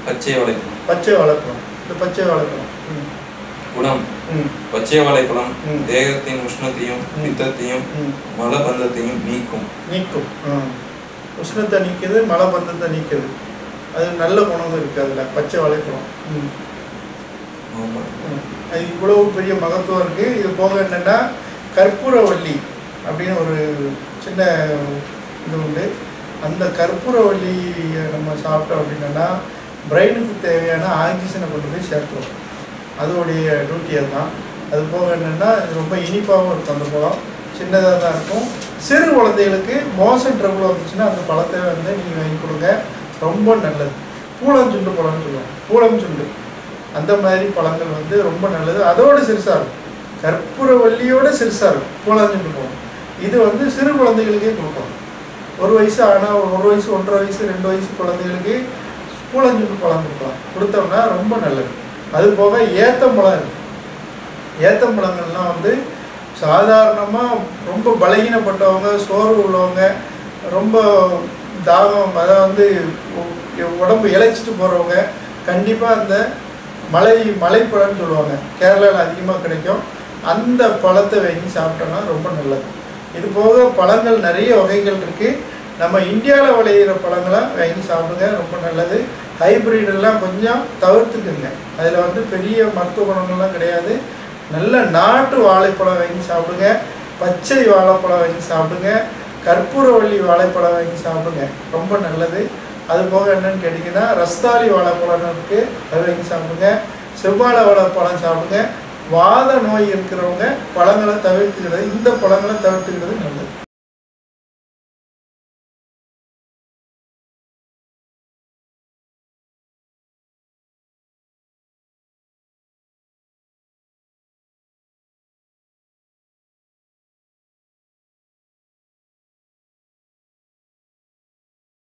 பச்சை வாழைப்பழம் பச்சை வாழைப்பழம் இந்த பச்சை வாழைப்பழம் ம் குணம் ம் பச்சை வாழைப்பழம் ம். தேகத்தின் உஷ்ணத்தையும் ம். பித்தத்தையும் ம் மலபந்தத்தையும் நீக்கும் நீக்கும் ம். உஷ்ணத்தை நீக்குது மலபந்தத்தை நீக்குது அது நல்ல குணம் இருக்குது அதில் பச்சை வாழைப்பழம் ம் ஆமா. ம். அது இவ்வளவு பெரிய மகத்துவம் இருக்குது இது போக என்னென்னா கற்பூரவள்ளி அப்படின்னு ஒரு சின்ன இது உண்டு அந்த கற்பூரவள்ளியை நம்ம சாப்பிட்டோம் அப்படின்னா பிரெயினுக்கு தேவையான ஆக்சிஜனை கொண்டு போய் சேர்த்துரும் அதோடைய டியூட்டி அதுதான் அது போக என்னென்னா இது ரொம்ப இனிப்பாகவும் இருக்கும் அந்த பழம் சின்னதாக தான் இருக்கும் சிறு குழந்தைகளுக்கு மோசன் ட்ரபிள் வந்துச்சுன்னா அந்த பழத்தை வந்து நீங்கள் வாங்கி கொடுங்க ரொம்ப நல்லது பூளஞ்சுண்டு பழம்னு சொல்லுவாங்க பூளம் சுண்டு அந்த மாதிரி பழங்கள் வந்து ரொம்ப நல்லது அதோட சிறுசாக இருக்கும் கற்பூரவள்ளியோட சிறுசாக இருக்கும் பூலாஞ்சுண்டு பழம் இது வந்து சிறு குழந்தைகளுக்கே கொடுக்கலாம் ஒரு வயசு ஆனால் ஒரு வயசு ஒன்றரை வயசு ரெண்டு வயசு குழந்தைகளுக்கு பூலஞ்சுண்டு பழம் கொடுக்கலாம் கொடுத்தோம்னா ரொம்ப நல்லது அது போக ஏத்தம்பழம் இருக்கு ஏத்தம்பழங்கள்லாம் வந்து சாதாரணமாக ரொம்ப பலகீனப்பட்டவங்க சோர்வு உள்ளவங்க ரொம்ப தாகம் அதாவது வந்து உ- உடம்பு இழைச்சிட்டு போகிறவங்க கண்டிப்பாக அந்த மலை மலைப்பழம்னு சொல்லுவாங்க கேரளாவில் அதிகமாக கிடைக்கும் அந்த பழத்தை வாங்கி சாப்பிட்டோம்னா ரொம்ப நல்லது இது போக பழங்கள் நிறைய வகைகள் இருக்குது நம்ம இந்தியாவில் விளையிற பழங்களை வாங்கி சாப்பிடுங்க ரொம்ப நல்லது ஹைபிரிட் எல்லாம் கொஞ்சம் தவிர்த்துக்குங்க அதில் வந்து பெரிய மருத்துவ குணங்கள்லாம் கிடையாது நல்ல நாட்டு வாழைப்பழம் வாங்கி சாப்பிடுங்க பச்சை வாழைப்பழம் வாங்கி சாப்பிடுங்க கற்பூரவள்ளி வாழைப்பழம் வாங்கி சாப்பிடுங்க ரொம்ப நல்லது அது போக என்னன்னு கேட்டிங்கன்னா ரஸ்தாலி வாழைப்பழம் இருக்குது அது வாங்கி சாப்பிடுங்க செவ்வாழை வாழைப்பழம் சாப்பிடுங்க வாத நோய் இருக்கிறவங்க பழங்களை தவிர்த்துக்கிறது இந்த பழங்களை தவிர்த்துக்கிறது நல்லது